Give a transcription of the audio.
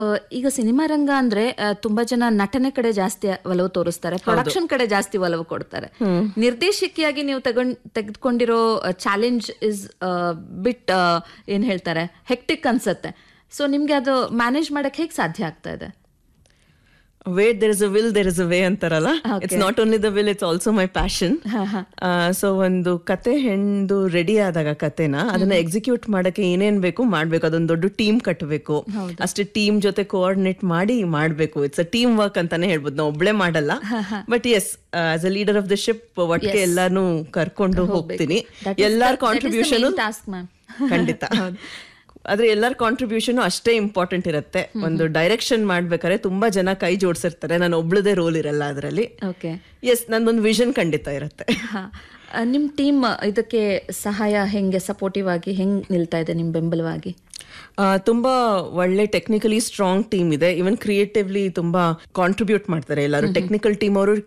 ಆ, ಈಗ ಸಿನಿಮಾ ರಂಗ ಅಂದ್ರೆ ಆ, ತುಂಬಾ ಜನ ನಟನೆ ಕಡೆ ಜಾಸ್ತಿ ಒಲವು ತೋರಿಸ್ತಾರೆ ಪ್ರೊಡಕ್ಷನ್ ಕಡೆ ಜಾಸ್ತಿ ಒಲವು ಕೊಡ್ತಾರೆ ನಿರ್ದೇಶಕಿಯಾಗಿ ನೀವು ತಗೊಂಡ್ ತೆಗೆದುಕೊಂಡಿರೋ ಚಾಲೆಂಜ್ ಇಸ್ ಬಿಟ್ ಏನ್ ಹೇಳ್ತಾರೆ ಹೆಕ್ಟಿಕ್ ಅನ್ಸತ್ತೆ ಸೊ ನಿಮ್ಗೆ ಅದು ಮ್ಯಾನೇಜ್ ಮಾಡಕ್ ಹೇಗೆ ಸಾಧ್ಯ ಆಗ್ತಾ ಇದೆ wait there is a will there is a way ಅಂತಾರಲ್ಲ it's not only the will it's also my passion so ಒಂದು ಕತೆ ಹೆಣ್ದು ರೆಡಿ ಆದಾಗ ಕತೆನ ಅದನ್ನ ಎಕ್ಸಿಕ್ಯೂಟ್ ಮಾಡಕ್ಕೆ ಏನೇನ್ ಬೇಕು ಮಾಡ್ಬೇಕು ಅದೊಂದು ದೊಡ್ಡ ಟೀಮ್ ಕಟ್ಟಬೇಕು ಅಷ್ಟೇ ಟೀಮ್ ಜೊತೆ ಕೋಆರ್ಡಿನೇಟ್ ಮಾಡಿ ಮಾಡ್ಬೇಕು ಇಟ್ಸ್ ಅ ಟೀಮ್ ವರ್ಕ್ ಅಂತಾನೆ ಹೇಳ್ಬೋದು ನಾವು ಒಬ್ಳೆ ಮಾಡಲ್ಲ but as as a leader of the ship ಒಟ್ಟಿಗೆ ಎಲ್ಲಾನು ಕರ್ಕೊಂಡು ಹೋಗ್ತೀನಿ ಎಲ್ಲಾರ ಕಾಂಟ್ರಿಬ್ಯೂಷನ್ ಟಾಸ್ಕ್ ಮ್ಯಾಮ್ ಖಂಡಿತ ಆದ್ರೆ ಎಲ್ಲರ ಕಾಂಟ್ರಿಬ್ಯೂಷನ್ ಅಷ್ಟೇ ಇಂಪಾರ್ಟೆಂಟ್ ಇರುತ್ತೆ ಒಂದು ಡೈರೆಕ್ಷನ್ ಮಾಡ್ಬೇಕಾದ್ರೆ ತುಂಬಾ ಜನ ಕೈ ಜೋಡಿಸಿರ್ತಾರೆ ನಾನು ಒಬ್ಳದೇ ರೋಲ್ ಇರಲ್ಲ ಅದರಲ್ಲಿ ಓಕೆ ಎಸ್ ನಂದೊಂದು ವಿಷನ್ ಖಂಡಿತ ಇರುತ್ತೆ ನಿಮ್ ಟೀಮ್ ಇದಕ್ಕೆ ಸಹಾಯ ಹೆಂಗೆ ಸಪೋರ್ಟಿವ್ ಆಗಿ ಹೆಂಗ್ ನಿಲ್ತಾ ಇದೆ ನಿಮ್ ಬೆಂಬಲವಾಗಿ ಆ, ತುಂಬಾ ಒಳ್ಳೆ ಟೆಕ್ನಿಕಲಿ ಸ್ಟ್ರಾಂಗ್ ಟೀಮ್ ಇದೆ ಇವನ್ ಕ್ರಿಯೇಟಿವ್ಲಿ ತುಂಬಾ ಕಾಂಟ್ರಿಬ್ಯೂಟ್ ಮಾಡ್ತಾರೆ ಎಲ್ಲರೂ ಟೆಕ್ನಿಕಲ್ ಟೀಮ್ ಅವರು